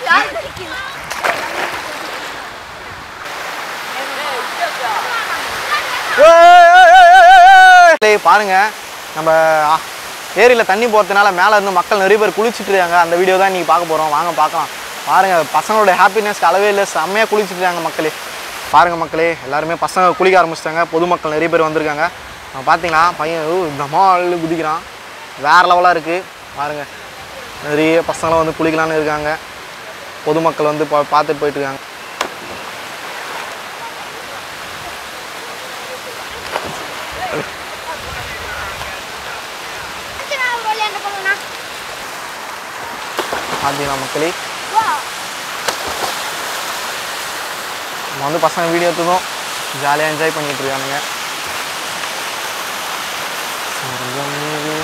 டேய், பாருங்க நம்ம ஆ, ஏரியில தண்ணி போகிறதுனால மேலே இருந்து மக்கள் நிறைய பேர் குளிச்சுட்டு இருக்காங்க அந்த வீடியோ தான் இன்னைக்கு பார்க்க போகிறோம் வாங்க பார்க்கலாம் பாருங்க பசங்களோட ஹாப்பினஸ்க்கு அளவே இல்லை செம்மையாக குளிச்சுட்டு இருக்காங்க மக்களே பாருங்க மக்களே எல்லாருமே பசங்க குளிக்க ஆரம்பிச்சிட்டாங்க பொதுமக்கள் நிறைய பேர் வந்திருக்காங்க அங்க பார்த்தீங்களா பையன் ஓ தமால் குதிக்கிறான் வேற லெவலாக இருக்குது பாருங்க நிறைய பசங்களும் வந்து குளிக்கலான்னு இருக்காங்க பொதுமக்கள் வந்து பா பார்த்துட்டு போயிட்டு இருக்காங்க பார்த்தீங்களா மக்களே நம்ம வந்து பசங்க வீடியோ எடுத்ததும் ஜாலியாக என்ஜாய் பண்ணிட்டு இருக்கானுங்க சொர்க்கமே.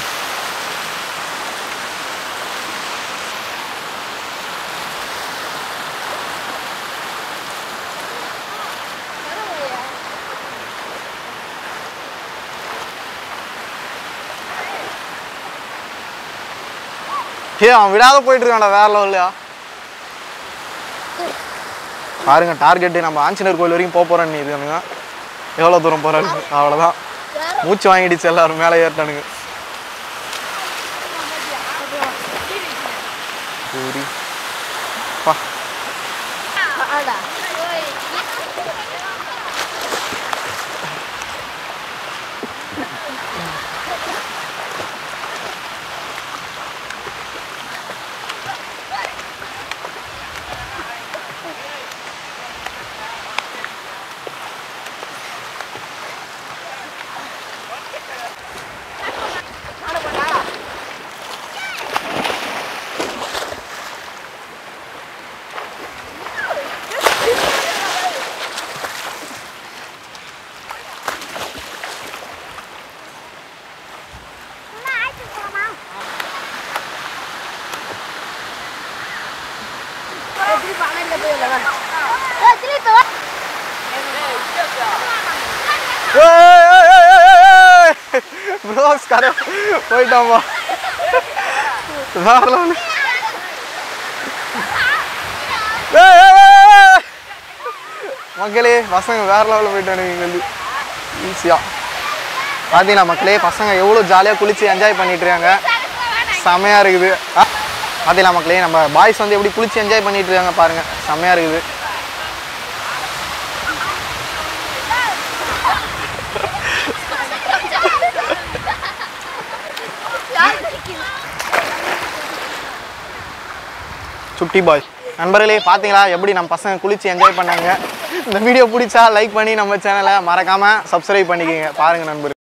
ஏ அவன் விடாத போயிட்டு இருக்கான்டா வேற லெவல்லையா பாருங்க டார்கெட்டு நம்ம ஆஞ்சநேயர் கோயில் வரைக்கும் போக போகிறோன்னு இருக்கானுங்க எவ்வளோ தூரம் போகிறாரு அவ்வளோதான் மூச்சு வாங்கிடுச்சு எல்லாரும் மேலே ஏறிட்டானுங்க சரி பா ப்ரோஸ் கரை போயிட்டாம்பா வேற level. ஏய், ஏய், ஏய், ஏய். மக்களே பசங்க வேற லெவலில் போயிட்டானுங்க இங்கே வந்து ஈஸியாக பார்த்தீங்களா மக்களே பசங்க எவ்வளோ ஜாலியாக குளிச்சு என்ஜாய் பண்ணிட்டு இருக்காங்க செமையாக இருக்குது ஆ, பார்த்தீங்களா மக்களே நம்ம பாய்ஸ் வந்து எப்படி குளிச்சு என்ஜாய் பண்ணிட்டு இருக்காங்க பாருங்க செமையாக இருக்குது சுட்டி பாய் நண்பர்களே பார்த்தீங்களா எப்படி நம்ம பசங்க குளிச்சு என்ஜாய் பண்ணாங்க இந்த வீடியோ பிடிச்சா லைக் பண்ணி நம்ம சேனலை மறக்காமல் சப்ஸ்கிரைப் பண்ணிக்கோங்க பாருங்கள் நண்பர்களே